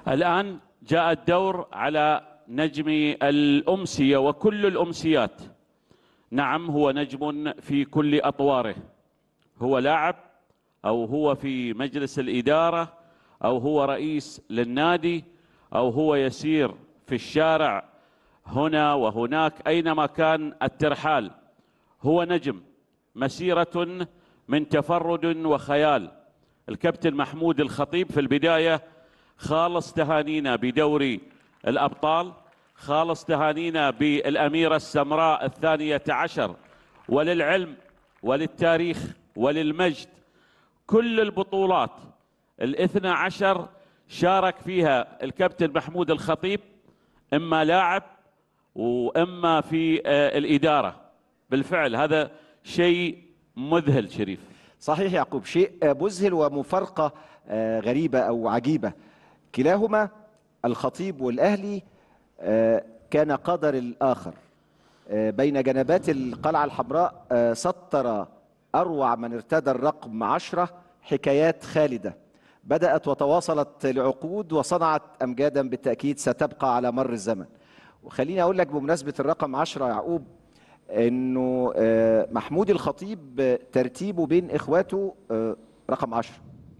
الآن جاء الدور على نجم الأمسية وكل الأمسيات نعم هو نجم في كل أطواره هو لاعب أو هو في مجلس الإدارة أو هو رئيس للنادي أو هو يسير في الشارع هنا وهناك أينما كان الترحال هو نجم مسيرة من تفرد وخيال الكابتن محمود الخطيب في البداية خالص تهانينا بدوري الأبطال خالص تهانينا بالأميرة السمراء الثانية عشر وللعلم وللتاريخ وللمجد كل البطولات الاثنى عشر شارك فيها الكابتن محمود الخطيب إما لاعب وإما في آه، الإدارة بالفعل هذا شيء مذهل شريف صحيح يعقوب شيء مذهل ومفارقة آه، غريبة أو عجيبة كلاهما الخطيب والأهلي آه، كان قدر الآخر آه، بين جنبات القلعة الحمراء آه، سطر أروع من ارتدى الرقم عشرة حكايات خالدة بدأت وتواصلت لعقود وصنعت أمجادا بالتأكيد ستبقى على مر الزمن وخليني أقول لك بمناسبة الرقم عشرة يعقوب انه آه، محمود الخطيب آه، ترتيبه بين اخواته آه، رقم عشرة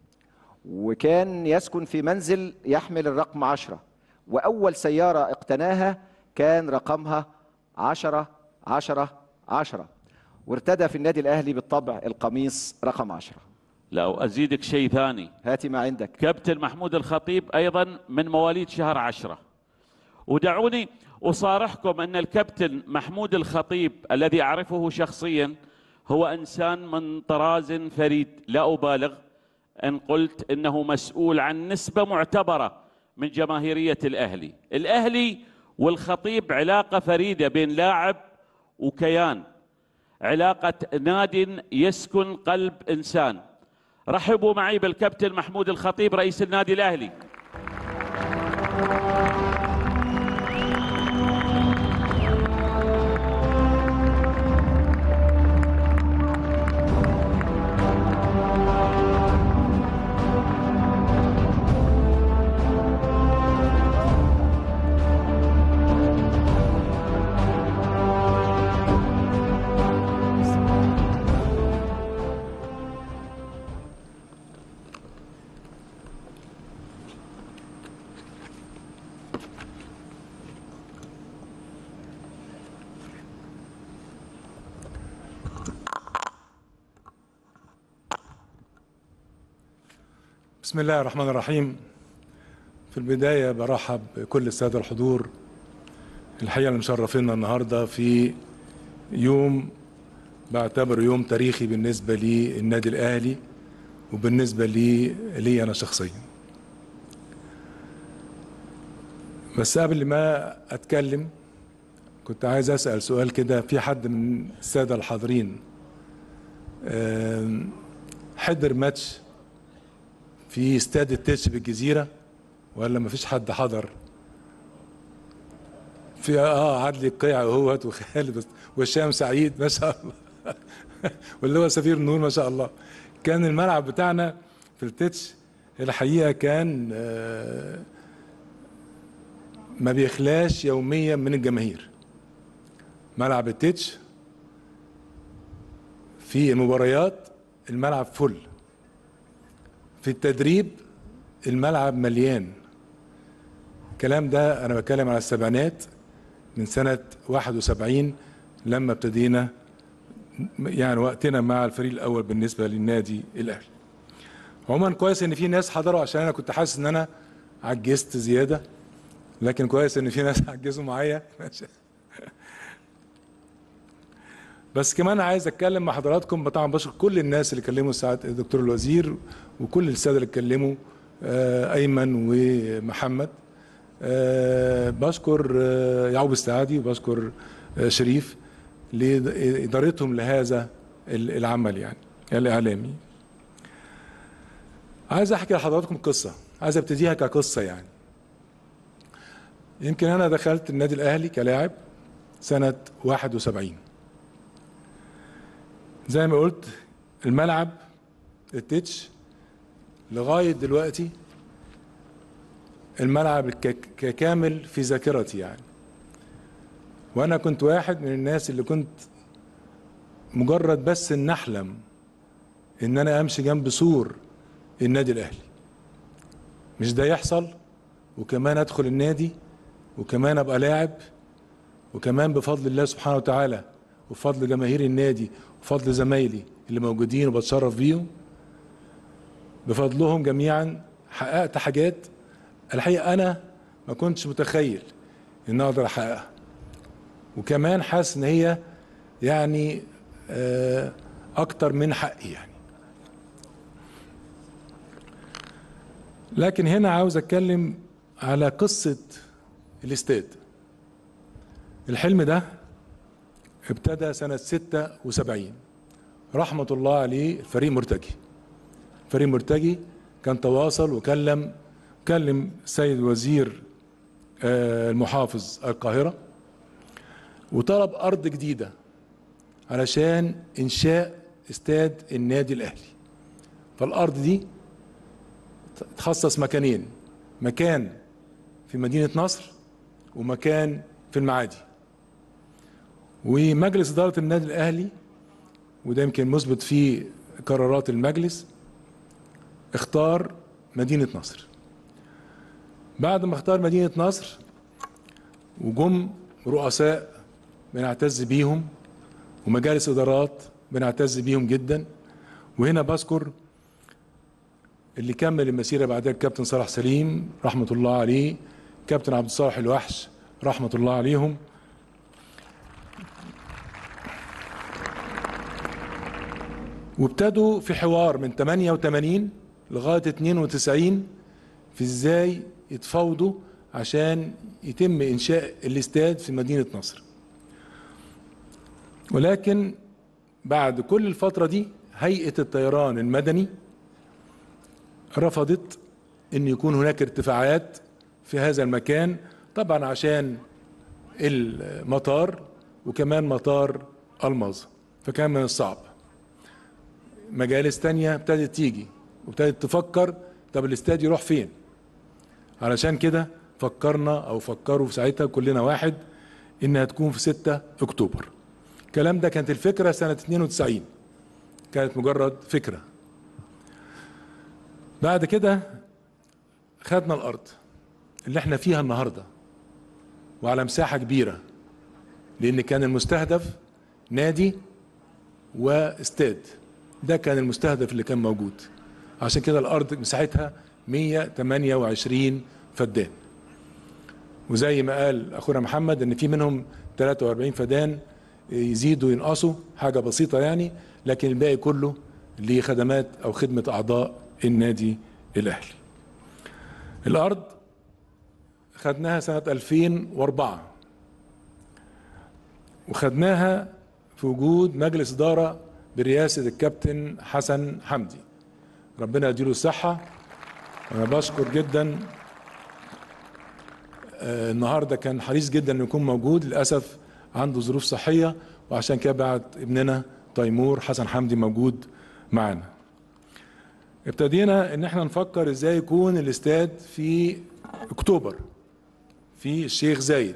وكان يسكن في منزل يحمل الرقم عشرة وأول سيارة اقتناها كان رقمها عشرة عشرة عشرة وارتدى في النادي الأهلي بالطبع القميص رقم عشرة لا وأزيدك شيء ثاني هاتي ما عندك كابتن محمود الخطيب أيضا من مواليد شهر عشرة ودعوني أصارحكم أن الكابتن محمود الخطيب الذي أعرفه شخصيا هو إنسان من طراز فريد لا أبالغ إن قلت إنه مسؤول عن نسبة معتبرة من جماهيرية الأهلي الأهلي والخطيب علاقة فريدة بين لاعب وكيان علاقة ناد يسكن قلب إنسان رحبوا معي بالكابتن محمود الخطيب رئيس النادي الأهلي بسم الله الرحمن الرحيم في البداية برحب بكل السادة الحضور الحقيقة اللي مشرفينا النهاردة في يوم بعتبره يوم تاريخي بالنسبة للنادي الأهلي وبالنسبة لي لي أنا شخصيا بس قبل ما أتكلم كنت عايز أسأل سؤال كده في حد من السادة الحاضرين آم، حضر ماتش في استاد التتش بالجزيرة ولا مفيش حد حضر في اه عدلي القيع اهوت وخالد بس- وهشام سعيد ما شاء الله واللي هو سفير النور ما شاء الله كان الملعب بتاعنا في التتش الحقيقة كان آه، ما بيخلاش يوميا من الجماهير ملعب التتش في المباريات الملعب فل في التدريب الملعب مليان الكلام ده انا بتكلم على السبعينات من سنة 71 لما ابتدينا يعني وقتنا مع الفريق الاول بالنسبة للنادي الاهلي عموما كويس ان في ناس حضروا عشان انا كنت حاسس ان انا عجزت زيادة لكن كويس ان في ناس عجزوا معايا بس كمان عايز اتكلم مع حضراتكم طبعا بشكر كل الناس اللي كلموا ساعات الدكتور الوزير وكل الساده اللي اتكلموا آه، ايمن ومحمد آه، بشكر آه، يعقوب السعادي وبشكر آه، شريف لادارتهم لهذا ال- العمل يعني الاعلامي عايز احكي لحضراتكم قصه عايز ابتديها كقصه يعني يمكن انا دخلت النادي الاهلي كلاعب سنه 71 زي ما قلت الملعب التتش لغايه دلوقتي الملعب ك- ككامل في ذاكرتي يعني وانا كنت واحد من الناس اللي كنت مجرد بس ان احلم ان انا امشي جنب سور النادي الاهلي مش ده يحصل وكمان ادخل النادي وكمان ابقى لاعب وكمان بفضل الله سبحانه وتعالى وبفضل جماهير النادي وبفضل زمايلي اللي موجودين وبتشرف بيهم بفضلهم جميعا حققت حاجات الحقيقه انا ما كنتش متخيل ان اقدر احققها وكمان حاسس ان هي يعني آه، اكتر من حقي يعني لكن هنا عاوز اتكلم على قصة الاستاد الحلم ده ابتدى سنة 76 رحمة الله عليه الفريق مرتجي فريق مرتجي كان تواصل وكلم كلم السيد وزير آه، المحافظ القاهرة وطلب أرض جديدة علشان إنشاء استاد النادي الأهلي فالأرض دي تخصص مكانين مكان في مدينة نصر ومكان في المعادي ومجلس إدارة النادي الأهلي وده يمكن مثبت في قرارات المجلس اختار مدينة نصر بعد ما اختار مدينة نصر وجم رؤساء بنعتز بيهم ومجالس إدارات بنعتز بيهم جدا وهنا بذكر اللي كمل المسيره بعدها الكابتن صلاح سليم رحمه الله عليه كابتن عبد الصالح الوحش رحمه الله عليهم وابتدوا في حوار من 88 لغايه 92 في ازاي يتفاوضوا عشان يتم انشاء الاستاد في مدينه نصر ولكن بعد كل الفتره دي هيئه الطيران المدني رفضت ان يكون هناك ارتفاعات في هذا المكان طبعا عشان المطار وكمان مطار الماظ فكان من الصعب مجالس تانية ابتدت تيجي وابتدت تفكر طب الاستاد يروح فين علشان كده فكرنا او فكروا في ساعتها كلنا واحد انها تكون في 6 اكتوبر الكلام ده كانت الفكرة سنة 92 كانت مجرد فكره بعد كده خدنا الارض اللي احنا فيها النهارده وعلى مساحه كبيره لان كان المستهدف نادي واستاد ده كان المستهدف اللي كان موجود عشان كده الارض مساحتها 128 فدان وزي ما قال اخونا محمد ان في منهم 43 فدان يزيدوا ينقصوا حاجه بسيطه يعني لكن الباقي كله لخدمات او خدمه اعضاء النادي الاهلي الارض خدناها سنه 2004 وخدناها في وجود مجلس اداره برئاسه الكابتن حسن حمدي ربنا يديله الصحه انا بشكر جدا آه، النهارده كان حريص جدا انه يكون موجود للاسف عنده ظروف صحيه وعشان كده بعت ابننا تيمور حسن حمدي موجود معانا ابتدينا ان احنا نفكر ازاي يكون الاستاد في اكتوبر في الشيخ زايد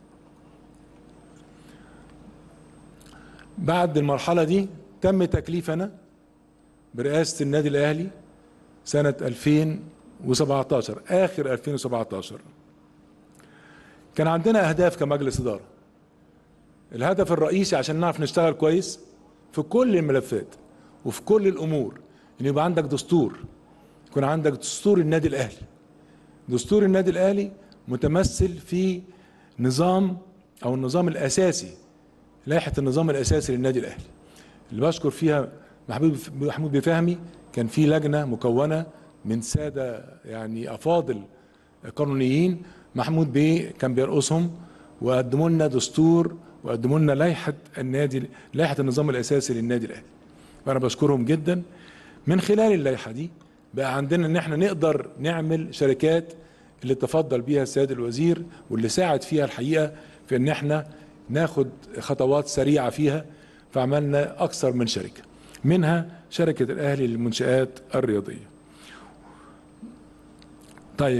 بعد المرحلة دي تم تكليفنا برئاسة النادي الأهلي سنة 2017 آخر 2017 كان عندنا أهداف كمجلس إدارة الهدف الرئيسي عشان نعرف نشتغل كويس في كل الملفات وفي كل الأمور إن يبقى عندك دستور يكون عندك دستور النادي الأهلي دستور النادي الأهلي متمثل في نظام أو النظام الأساسي لائحة النظام الأساسي للنادي الأهلي اللي بشكر فيها محمود محمود بفهمي كان في لجنة مكونة من سادة يعني أفاضل قانونيين محمود بيه كان بيرقصهم وقدموا لنا دستور وقدموا لنا لائحة النادي لائحة النظام الأساسي للنادي الأهلي فأنا بشكرهم جدا من خلال اللائحة دي بقى عندنا إن احنا نقدر نعمل شركات اللي تفضل بيها السيد الوزير واللي ساعد فيها الحقيقة في إن احنا ناخد خطوات سريعة فيها فعملنا أكثر من شركة منها شركة الأهلي للمنشآت الرياضية طيب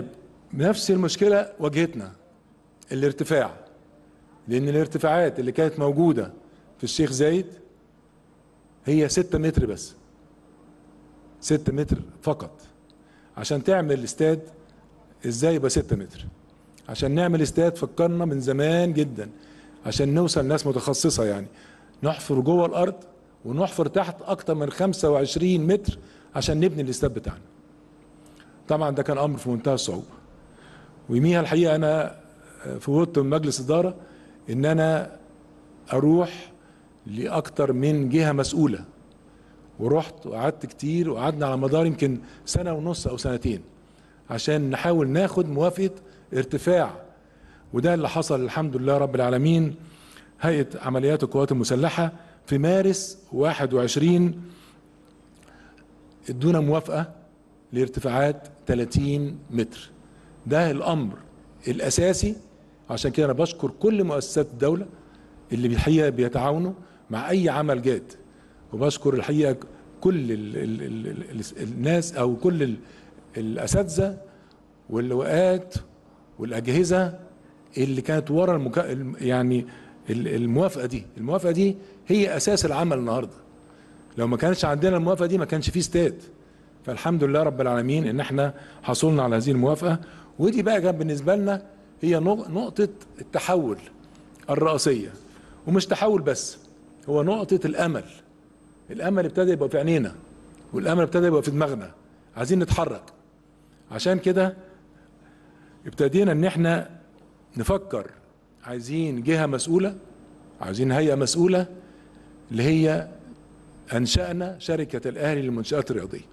نفس المشكله واجهتنا الارتفاع لان الارتفاعات اللي كانت موجوده في الشيخ زايد هي 6 متر بس 6 متر فقط عشان تعمل استاد ازاي يبقى 6 متر عشان نعمل استاد فكرنا من زمان جدا عشان نوصل ناس متخصصه يعني نحفر جوه الارض ونحفر تحت اكتر من 25 متر عشان نبني الاستاد بتاعنا طبعا ده كان امر في منتهى الصعوبه ويوميها الحقيقه انا فوضت من مجلس اداره ان انا اروح لاكتر من جهه مسؤوله ورحت وقعدت كتير وقعدنا على مدار يمكن سنه ونص او سنتين عشان نحاول ناخد موافقه ارتفاع وده اللي حصل الحمد لله رب العالمين هيئه عمليات القوات المسلحه في مارس 21 ادونا موافقه لارتفاعات 30 متر ده الامر الاساسي عشان كده انا بشكر كل مؤسسات الدوله اللي الحقيقه بيتعاونوا مع اي عمل جاد وبشكر الحقيقه كل ال ال ال ال الناس او كل ال الاساتذه واللواءات والاجهزه اللي كانت ورا المكا... يعني الموافقه دي الموافقه دي هي اساس العمل النهارده لو ما كانش عندنا الموافقه دي ما كانش فيه استاد فالحمد لله رب العالمين ان احنا حصلنا على هذه الموافقه ودي بقى كان بالنسبه لنا هي نقطه التحول الرئاسيه ومش تحول بس هو نقطه الامل الامل ابتدى يبقى في عينينا والامل ابتدى يبقى في دماغنا عايزين نتحرك عشان كده ابتدينا ان احنا نفكر عايزين جهه مسؤوله عايزين هيئه مسؤوله اللي هي انشانا شركه الاهلي للمنشات الرياضيه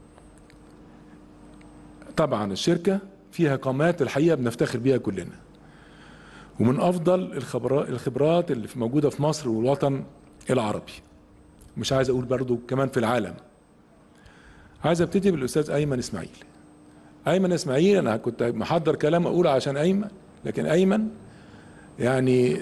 طبعا الشركه فيها قامات الحقيقه بنفتخر بيها كلنا ومن افضل الخبرات الخبرات اللي موجوده في مصر والوطن العربي مش عايز اقول برضو كمان في العالم عايز ابتدي بالاستاذ ايمن اسماعيل ايمن اسماعيل انا كنت محضر كلام اقوله عشان ايمن لكن ايمن يعني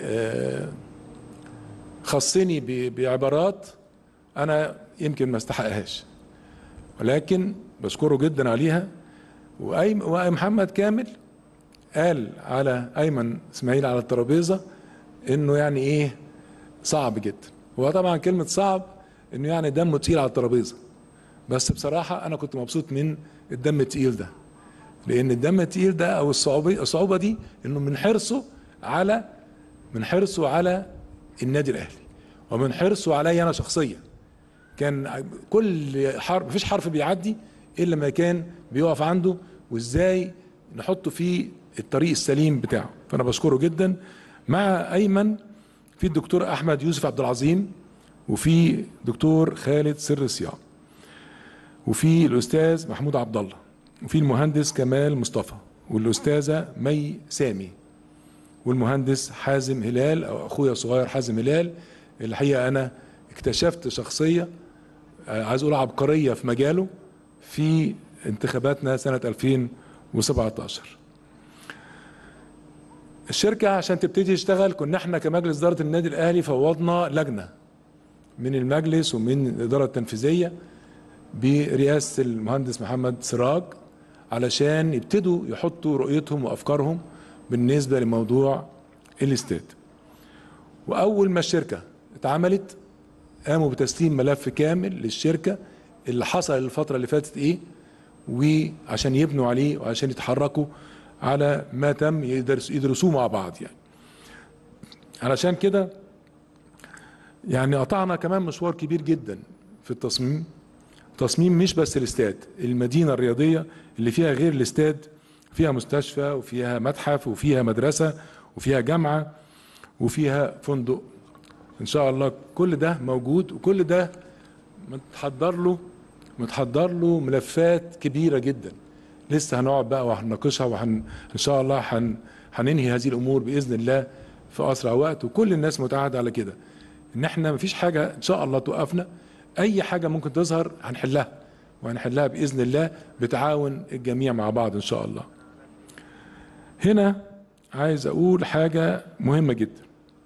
خصني بعبارات انا يمكن ما استحقهاش ولكن بشكره جدا عليها ومحمد كامل قال على ايمن اسماعيل على الترابيزه انه يعني ايه صعب جدا هو طبعا كلمه صعب انه يعني دمه تقيل على الترابيزه بس بصراحه انا كنت مبسوط من الدم التقيل ده لان الدم التقيل ده او الصعوبه الصعوبه دي انه من حرصه على من حرصه على النادي الاهلي ومن حرصه علي انا شخصيا كان كل حرف مفيش حرف بيعدي الا ما كان بيقف عنده وازاي نحطه في الطريق السليم بتاعه فانا بشكره جدا مع ايمن في الدكتور احمد يوسف عبد العظيم وفي دكتور خالد سر الصيام وفي الاستاذ محمود عبد الله وفي المهندس كمال مصطفى والاستاذه مي سامي والمهندس حازم هلال او اخويا الصغير حازم هلال الحقيقه انا اكتشفت شخصيه عايز اقول عبقريه في مجاله في انتخاباتنا سنه 2017 الشركه عشان تبتدي تشتغل كنا احنا كمجلس اداره النادي الاهلي فوضنا لجنه من المجلس ومن الاداره التنفيذيه برئاسه المهندس محمد سراج علشان يبتدوا يحطوا رؤيتهم وافكارهم بالنسبه لموضوع الاستاد واول ما الشركه اتعملت قاموا بتسليم ملف كامل للشركه اللي حصل الفتره اللي فاتت ايه وعشان يبنوا عليه وعشان يتحركوا على ما تم يدرس يدرسوه مع بعض يعني علشان كده يعني قطعنا كمان مشوار كبير جدا في التصميم تصميم مش بس الاستاد المدينه الرياضيه اللي فيها غير الاستاد فيها مستشفى وفيها متحف وفيها مدرسه وفيها جامعه وفيها فندق ان شاء الله كل ده موجود وكل ده متحضر له متحضر له ملفات كبيره جدا لسه هنقعد بقى وهنناقشها وهن ان شاء الله هن هننهي هذه الامور باذن الله في اسرع وقت وكل الناس متعهده على كده ان احنا مفيش حاجه ان شاء الله توقفنا اي حاجه ممكن تظهر هنحلها وهنحلها باذن الله بتعاون الجميع مع بعض ان شاء الله هنا عايز اقول حاجه مهمه جدا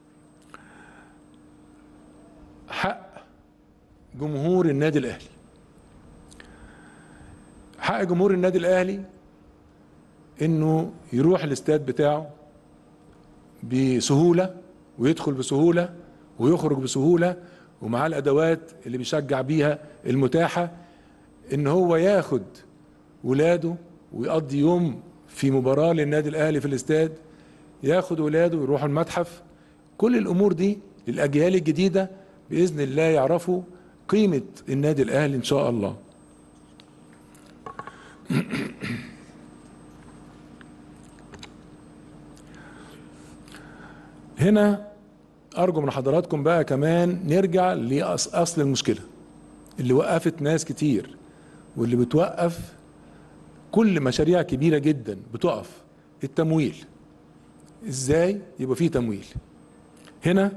حق جمهور النادي الاهلي حق جمهور النادي الاهلي انه يروح الاستاد بتاعه بسهوله ويدخل بسهوله ويخرج بسهوله ومعاه الادوات اللي بيشجع بيها المتاحه ان هو ياخد ولاده ويقضي يوم في مباراه للنادي الاهلي في الاستاد ياخد ولاده ويروحوا المتحف كل الامور دي للاجيال الجديده باذن الله يعرفوا قيمه النادي الاهلي ان شاء الله هنا ارجو من حضراتكم بقى كمان نرجع لاصل المشكله اللي وقفت ناس كتير واللي بتوقف كل مشاريع كبيره جدا بتقف التمويل ازاي يبقى فيه تمويل هنا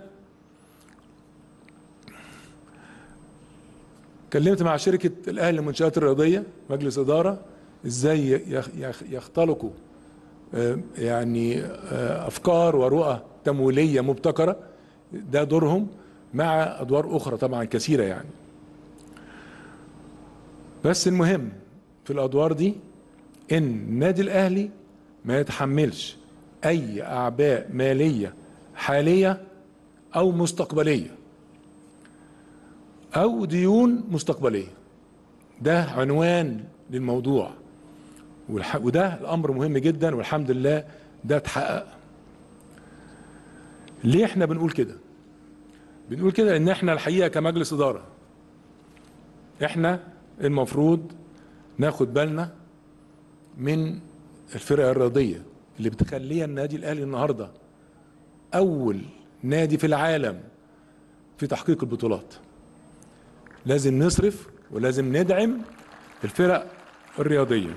كلمت مع شركه الاهلي للمنشات الرياضيه مجلس اداره ازاي يخ- يخ- يختلقوا آه، يعني آه، افكار ورؤى تمويليه مبتكره ده دورهم مع ادوار اخرى طبعا كثيره يعني بس المهم في الادوار دي ان النادي الاهلي ما يتحملش اي اعباء ماليه حاليه او مستقبليه او ديون مستقبليه ده عنوان للموضوع والح... وده الامر مهم جدا والحمد لله ده اتحقق ليه احنا بنقول كده بنقول كده ان احنا الحقيقه كمجلس اداره احنا المفروض ناخد بالنا من الفرق الرياضيه اللي بتخليها النادي الاهلي النهارده اول نادي في العالم في تحقيق البطولات لازم نصرف ولازم ندعم الفرق الرياضيه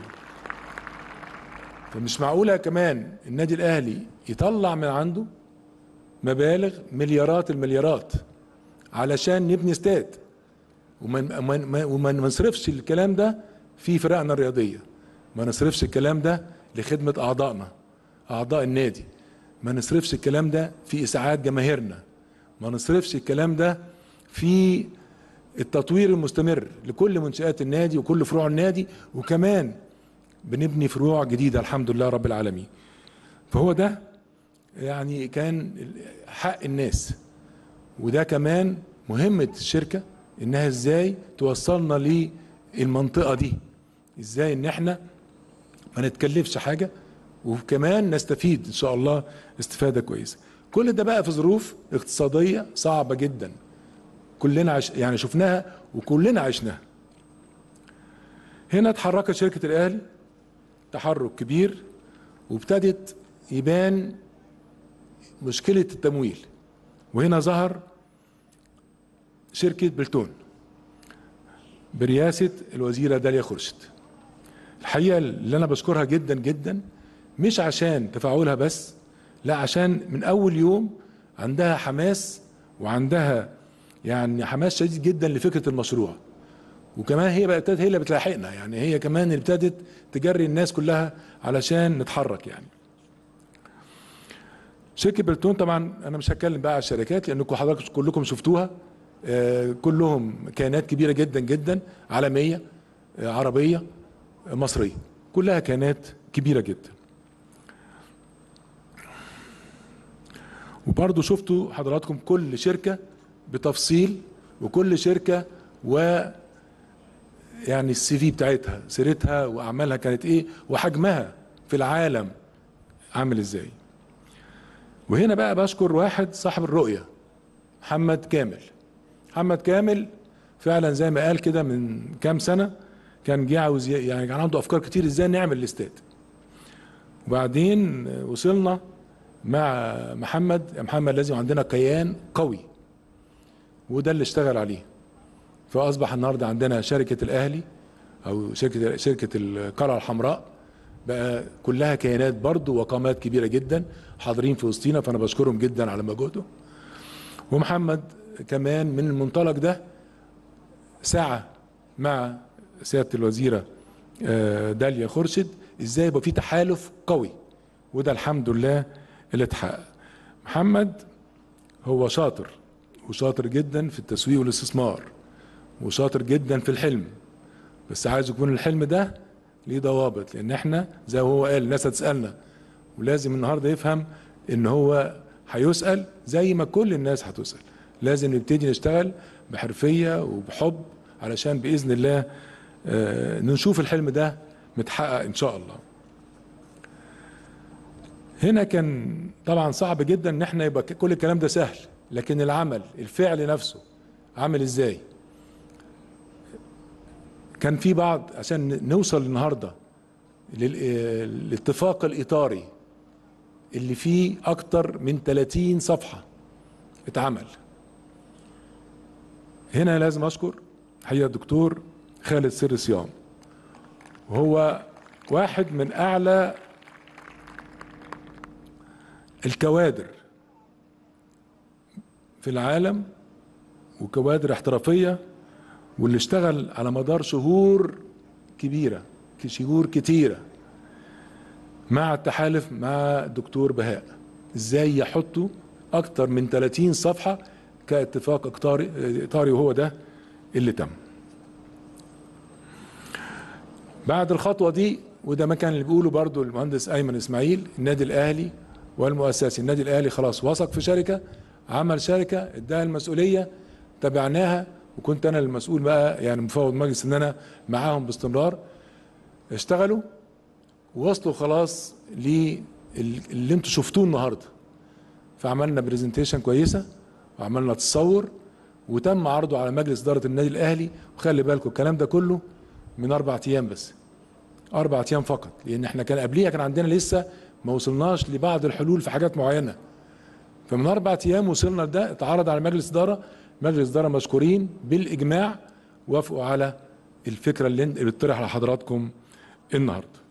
فمش معقوله كمان النادي الاهلي يطلع من عنده مبالغ مليارات المليارات علشان نبني استاد وما وما- وما وما نصرفش الكلام ده في فرقنا الرياضيه ما نصرفش الكلام ده لخدمه اعضائنا اعضاء النادي ما نصرفش الكلام ده في اسعاد جماهيرنا ما نصرفش الكلام ده في التطوير المستمر لكل منشآت النادي وكل فروع النادي وكمان بنبني فروع جديدة الحمد لله رب العالمين فهو ده يعني كان حق الناس وده كمان مهمة الشركة انها ازاي توصلنا للمنطقة دي ازاي ان احنا ما نتكلفش حاجة وكمان نستفيد ان شاء الله استفادة كويسة كل ده بقى في ظروف اقتصادية صعبة جدا كلنا عش... يعني شفناها وكلنا عشناها هنا اتحركت شركة الأهلي تحرك كبير وابتدت يبان مشكلة التمويل وهنا ظهر شركة بلتون برئاسة الوزيرة داليا خورشيد الحقيقة اللي أنا بشكرها جدا جدا مش عشان تفاعلها بس لا عشان من أول يوم عندها حماس وعندها يعني حماس شديد جدا لفكرة المشروع وكمان هي بقى ابتدت هي اللي بتلاحقنا يعني هي كمان اللي ابتدت تجري الناس كلها علشان نتحرك يعني شركة بلتون طبعا انا مش هتكلم بقى على الشركات لانكم حضراتكم كلكم شفتوها آه، كلهم كيانات كبيرة جدا جدا عالمية آه، عربية آه، مصرية كلها كيانات كبيرة جدا وبرضه شفتوا حضراتكم كل شركة بتفصيل وكل شركة و يعني السي في بتاعتها سيرتها واعمالها كانت ايه وحجمها في العالم عامل ازاي وهنا بقى بشكر واحد صاحب الرؤية محمد كامل محمد كامل فعلا زي ما قال كده من كام سنة كان جه عاوز ي- يعني كان عنده افكار كتير ازاي نعمل الاستاد وبعدين وصلنا مع محمد يا محمد لازم عندنا كيان قوي وده اللي اشتغل عليه فاصبح النهارده عندنا شركه الاهلي او شركه شركه القلعه الحمراء بقى كلها كيانات برضه وقامات كبيره جدا حاضرين في وسطينا فانا بشكرهم جدا على مجهودهم ومحمد كمان من المنطلق ده سعى مع سياده الوزيره آه، داليا خورشيد ازاي يبقى في تحالف قوي وده الحمد لله اللي اتحقق محمد هو شاطر وشاطر جدا في التسويق والاستثمار وشاطر جدا في الحلم بس عايز يكون الحلم ده ليه ضوابط لان احنا زي ما هو قال الناس هتسالنا ولازم النهارده يفهم ان هو هيسال زي ما كل الناس هتسال لازم نبتدي نشتغل بحرفيه وبحب علشان باذن الله آه، نشوف الحلم ده متحقق ان شاء الله هنا كان طبعا صعب جدا ان احنا يبقى كل الكلام ده سهل لكن العمل الفعل نفسه عامل ازاي كان في بعض عشان نوصل النهارده للاتفاق الاطاري اللي فيه اكتر من 30 صفحه اتعمل هنا لازم اشكر حقيقه الدكتور خالد سر صيام وهو واحد من اعلى الكوادر في العالم وكوادر احترافيه واللي اشتغل على مدار شهور كبيره شهور كتيره مع التحالف مع الدكتور بهاء ازاي يحطوا اكتر من 30 صفحه كاتفاق اطاري اطاري وهو ده اللي تم بعد الخطوه دي وده ما كان اللي بيقوله برضو المهندس ايمن اسماعيل النادي الاهلي والمؤسسي النادي الاهلي خلاص وثق في شركه عمل شركه اداها المسؤوليه تبعناها وكنت انا المسؤول بقى يعني مفوض مجلس ان انا معاهم باستمرار اشتغلوا ووصلوا خلاص للي انتوا شفتوه النهارده فعملنا برزنتيشن كويسه وعملنا تصور وتم عرضه على مجلس اداره النادي الاهلي وخلي بالكم الكلام ده كله من اربع ايام بس اربع ايام فقط لان احنا كان قبليها كان عندنا لسه ما وصلناش لبعض الحلول في حاجات معينه فمن اربع ايام وصلنا لده اتعرض على مجلس اداره مجلس اداره مشكورين بالاجماع وافقوا على الفكره اللي اللي بتطرح على حضراتكم النهارده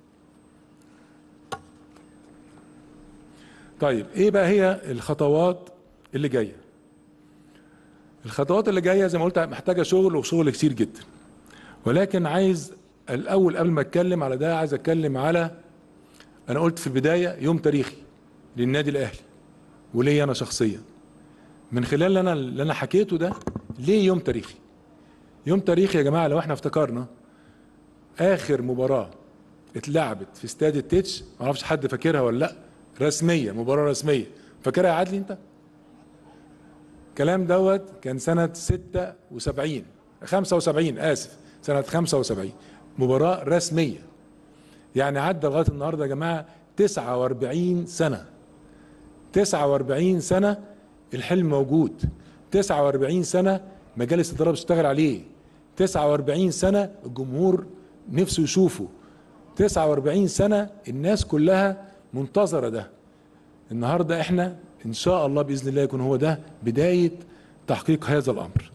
طيب ايه بقى هي الخطوات اللي جايه الخطوات اللي جايه زي ما قلت محتاجه شغل وشغل كتير جدا ولكن عايز الاول قبل ما اتكلم على ده عايز اتكلم على انا قلت في البدايه يوم تاريخي للنادي الاهلي وليا انا شخصيا من خلال اللي انا اللي انا حكيته ده ليه يوم تاريخي يوم تاريخي يا جماعه لو احنا افتكرنا اخر مباراه اتلعبت في استاد التتش ما اعرفش حد فاكرها ولا لا رسميه مباراه رسميه فاكرها يا عدلي انت الكلام دوت كان سنه 76 75 اسف سنه 75 مباراه رسميه يعني عدى لغايه النهارده يا جماعه 49 سنه 49 سنه الحلم موجود 49 سنه مجالس الاداره بتشتغل عليه 49 سنه الجمهور نفسه يشوفه 49 سنه الناس كلها منتظره ده النهارده احنا ان شاء الله باذن الله يكون هو ده بدايه تحقيق هذا الامر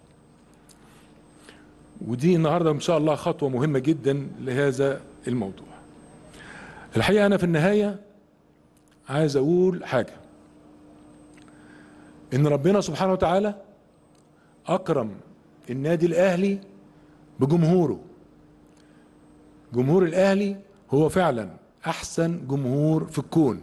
ودي النهارده ان شاء الله خطوه مهمه جدا لهذا الموضوع الحقيقه انا في النهايه عايز اقول حاجه ان ربنا سبحانه وتعالى اكرم النادي الاهلي بجمهوره جمهور الاهلي هو فعلا احسن جمهور في الكون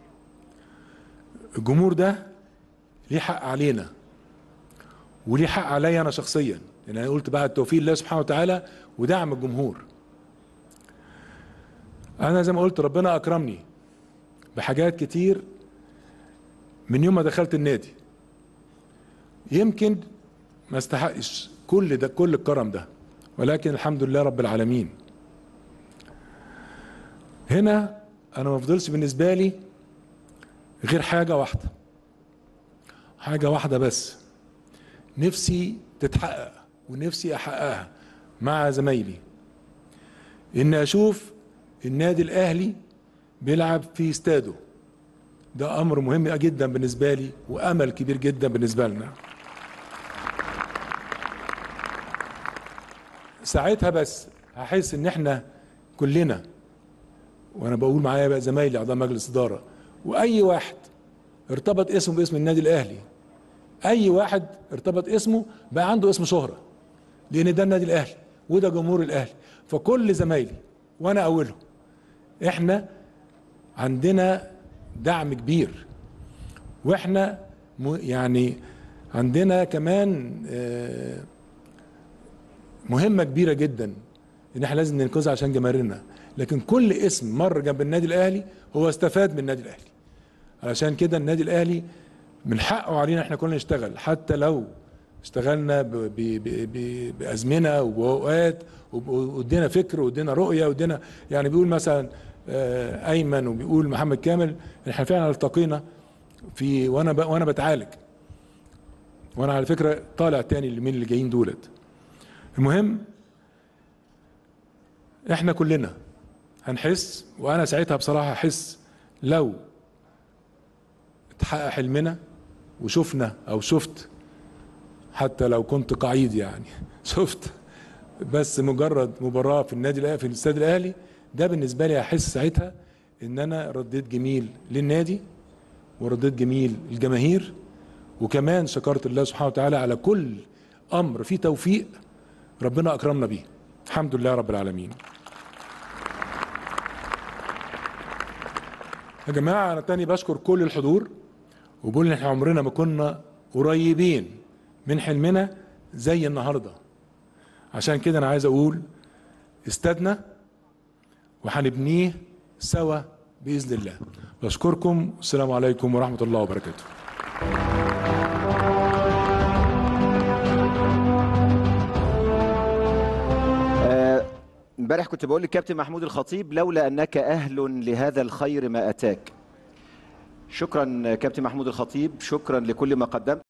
الجمهور ده ليه حق علينا وليه حق عليا انا شخصيا لان انا قلت بقى التوفيق لله سبحانه وتعالى ودعم الجمهور انا زي ما قلت ربنا اكرمني بحاجات كتير من يوم ما دخلت النادي يمكن ما استحقش كل ده كل الكرم ده ولكن الحمد لله رب العالمين هنا انا ما فضلش بالنسبه لي غير حاجه واحده حاجه واحده بس نفسي تتحقق ونفسي احققها مع زمايلي ان اشوف النادي الاهلي بيلعب في استاده ده امر مهم جدا بالنسبه لي وامل كبير جدا بالنسبه لنا ساعتها بس هحس ان احنا كلنا وانا بقول معايا بقى زمايلي اعضاء مجلس اداره واي واحد ارتبط اسمه باسم النادي الاهلي اي واحد ارتبط اسمه بقى عنده اسم شهره لان ده النادي الاهلي وده جمهور الاهلي فكل زمايلي وانا اولهم احنا عندنا دعم كبير واحنا يعني عندنا كمان مهمه كبيره جدا ان احنا لازم ننقذها عشان جماهيرنا لكن كل اسم مر جنب النادي الاهلي هو استفاد من النادي الاهلي علشان كده النادي الاهلي من حقه علينا احنا كلنا نشتغل حتى لو اشتغلنا ب- ب- ب- ب- بازمنه وباوقات وب- وادينا فكر وادينا رؤيه وادينا يعني بيقول مثلا آه، ايمن وبيقول محمد كامل احنا فعلا التقينا في وانا ب- وانا بتعالج وانا على فكره طالع تاني من اللي جايين دولت المهم احنا كلنا هنحس وانا ساعتها بصراحه احس لو اتحقق حلمنا وشفنا او شفت حتى لو كنت قعيد يعني شفت بس مجرد مباراه في النادي الاهلي في الاستاد الاهلي ده بالنسبه لي احس ساعتها ان انا رديت جميل للنادي ورديت جميل للجماهير وكمان شكرت الله سبحانه وتعالى على كل امر فيه توفيق ربنا اكرمنا بيه الحمد لله رب العالمين يا جماعه انا تاني بشكر كل الحضور وبقول ان احنا عمرنا ما كنا قريبين من حلمنا زي النهارده عشان كده انا عايز اقول استادنا وهنبنيه سوا باذن الله بشكركم والسلام عليكم ورحمه الله وبركاته آه، امبارح كنت بقول للكابتن محمود الخطيب لولا انك اهل لهذا الخير ما اتاك شكرا كابتن محمود الخطيب شكرا لكل ما قدمت